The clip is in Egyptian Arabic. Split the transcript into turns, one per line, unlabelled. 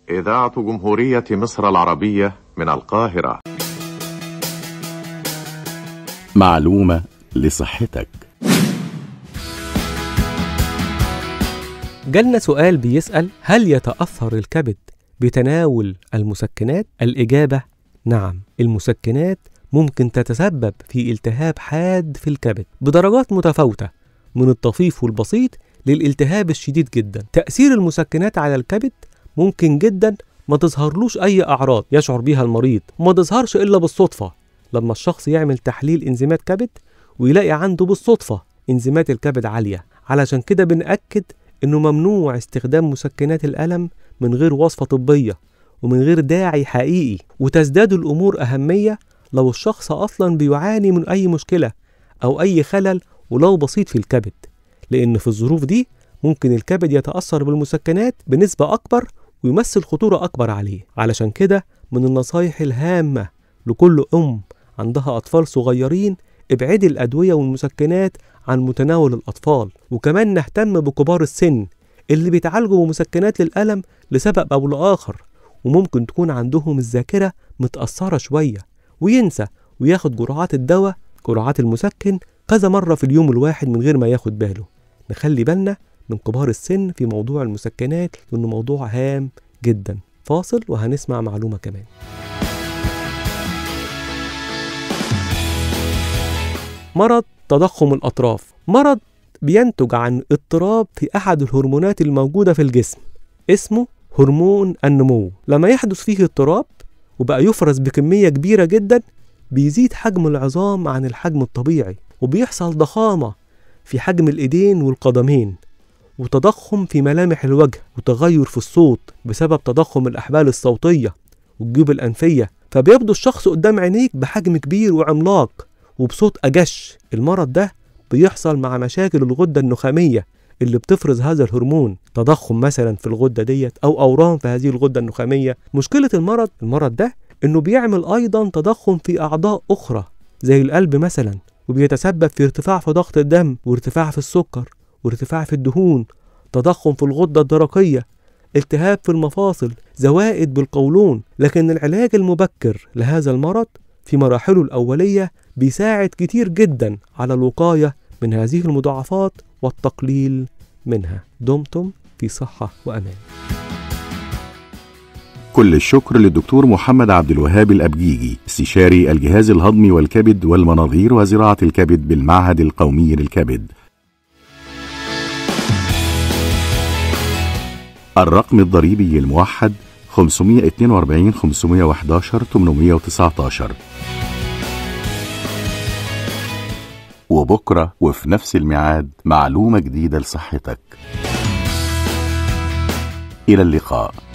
إذاعة جمهورية مصر العربية من القاهرة
معلومة لصحتك
جالنا سؤال بيسأل هل يتأثر الكبد بتناول المسكنات؟ الإجابة نعم المسكنات ممكن تتسبب في التهاب حاد في الكبد بدرجات متفاوتة من الطفيف والبسيط للالتهاب الشديد جدا تأثير المسكنات على الكبد ممكن جدا ما تظهرلوش أي أعراض يشعر بيها المريض وما تظهرش إلا بالصدفة لما الشخص يعمل تحليل إنزيمات كبد ويلاقي عنده بالصدفة إنزيمات الكبد عالية علشان كده بنأكد إنه ممنوع استخدام مسكنات الألم من غير وصفة طبية ومن غير داعي حقيقي وتزداد الأمور أهمية لو الشخص أصلا بيعاني من أي مشكلة أو أي خلل ولو بسيط في الكبد لأن في الظروف دي ممكن الكبد يتأثر بالمسكنات بنسبة أكبر ويمثل خطورة أكبر عليه علشان كده من النصايح الهامة لكل أم عندها أطفال صغيرين ابعدي الأدوية والمسكنات عن متناول الأطفال وكمان نهتم بكبار السن اللي بيتعالجوا بمسكنات للألم لسبب أو لآخر وممكن تكون عندهم الذاكرة متأثرة شوية وينسى وياخد جرعات الدواء جرعات المسكن كذا مرة في اليوم الواحد من غير ما ياخد باله نخلي بالنا من كبار السن في موضوع المسكنات لأنه موضوع هام جدا فاصل وهنسمع معلومة كمان مرض تضخم الأطراف مرض بينتج عن اضطراب في أحد الهرمونات الموجودة في الجسم اسمه هرمون النمو لما يحدث فيه اضطراب وبقى يفرز بكمية كبيرة جدا بيزيد حجم العظام عن الحجم الطبيعي وبيحصل ضخامة في حجم الإيدين والقدمين وتضخم في ملامح الوجه وتغير في الصوت بسبب تضخم الأحبال الصوتية والجيوب الأنفية فبيبدو الشخص قدام عينيك بحجم كبير وعملاق وبصوت أجش المرض ده بيحصل مع مشاكل الغدة النخامية اللي بتفرز هذا الهرمون تضخم مثلا في الغدة ديت أو أورام في هذه الغدة النخامية مشكلة المرض المرض ده إنه بيعمل أيضا تضخم في أعضاء أخرى زي القلب مثلا وبيتسبب في ارتفاع في ضغط الدم وارتفاع في السكر وارتفاع في الدهون تضخم في الغدة الدرقية التهاب في المفاصل زوائد بالقولون لكن العلاج المبكر لهذا المرض في مراحله الأولية بيساعد كتير جدا على الوقاية من هذه المضاعفات والتقليل منها دمتم في صحة وأمان
كل الشكر للدكتور محمد عبد الوهاب الأبجيجي استشاري الجهاز الهضمي والكبد والمناظير وزراعة الكبد بالمعهد القومي للكبد الرقم الضريبي الموحد 542 511 819 وبكرة وفي نفس الميعاد معلومة جديدة لصحتك إلى اللقاء